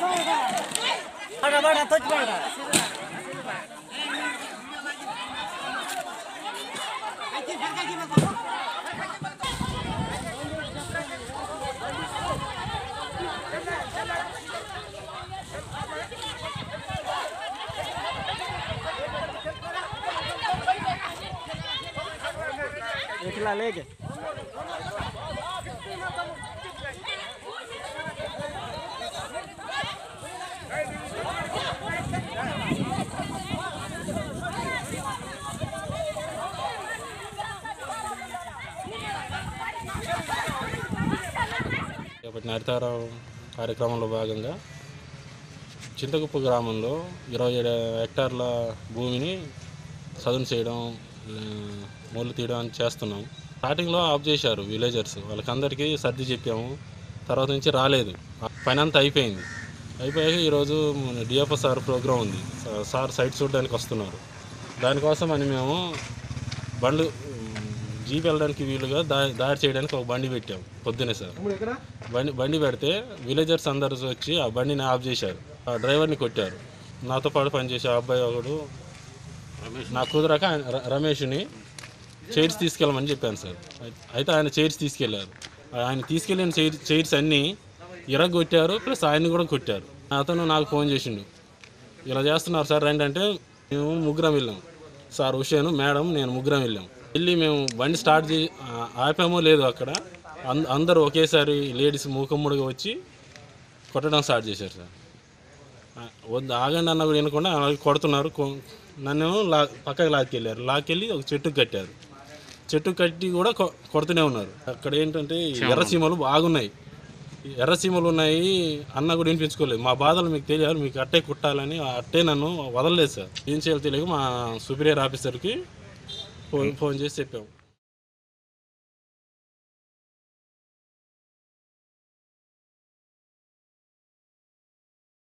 బాగా బాగా తొచ్చి బాగా ఇట్లా లేకే చేపట్టిన హరితారం కార్యక్రమంలో భాగంగా చింతకుప్ప గ్రామంలో ఇరవై ఏడు హెక్టార్ల భూమిని సదును చేయడం ఆ, మొల్లు తీయడం అని చేస్తున్నాం స్టార్టింగ్లో ఆఫ్ చేశారు విలేజర్స్ వాళ్ళకందరికీ సర్ది చెప్పాము తర్వాత నుంచి రాలేదు ఆ పని అంతా అయిపోయింది అయిపోయాక ఈరోజు డిఎఫ్ఎస్ సార్ ప్రోగ్రాం ఉంది సా- సార్ సైట్ చూడడానికి వస్తున్నారు దానికోసం అని మేము బండ్లు జీప్ వెళ్ళడానికి వీలుగా దా దారి చేయడానికి ఒక బండి పెట్టాం పొద్దునే సార్ బండి బండి పెడితే విలేజర్స్ అందరు వచ్చి ఆ బండిని ఆఫ్ చేశారు ఆ డ్రైవర్ని కొట్టారు నాతో పాటు పనిచేసే ఆ అబ్బాయి ఒకడు నా కుదరక ఆయన ర- రమేష్ని చైర్స్ తీసుకెళ్ళమని చెప్పాను సార్ అయి- అయితే ఆయన చైర్స్ తీసుకెళ్లారు ఆయన తీసుకెళ్ళిన చైర్ చైర్స్ అన్నీ ఇరగొట్టారు ప్లస్ ఆయన్ని కూడా కొట్టారు అతను నాకు ఫోన్ చేసిండు ఇలా చేస్తున్నారు సార్ రండి అంటే మేము ముగ్గురం వెళ్ళాం సార్ హుషేను మేడం నేను ముగ్గురం వెళ్ళాం వెళ్ళి మేము బండి స్టార్ట్ చే ఆ- ఆపామో లేదు అక్కడ అంద- అందరూ ఒకేసారి లేడీస్ మూకమ్ముడుగా వచ్చి కొట్టడం స్టార్ట్ చేశారు సార్ ఆ, వద్దు ఆగండి అన్న కూడా వినకుండా అలాగే కొడుతున్నారు కొ- నన్ను లా పక్కకి లాక్కెళ్ళారు లాక్కెళ్ళి ఒక చెట్టుకు కట్టారు చెట్టు కట్టి కూడా కొ- కొడుతూనే ఉన్నారు అక్కడ ఏంటంటే ఈ ఎర్రసీమలు బాగున్నాయి ఈ ఎర్రసీమలు ఉన్నాయి అన్న కూడా వినిపించుకోలేదు మా బాధలు మీకు తెలియాలి మీకు అట్టే కుట్టాలని ఆ అట్టే నన్ను వదలలేదు సార్ ఏం చేయాలో తెలియక మా సుపీరియర్ ఆఫీసర్కి ఫోన్ ఫోన్ చేసి చెప్పాము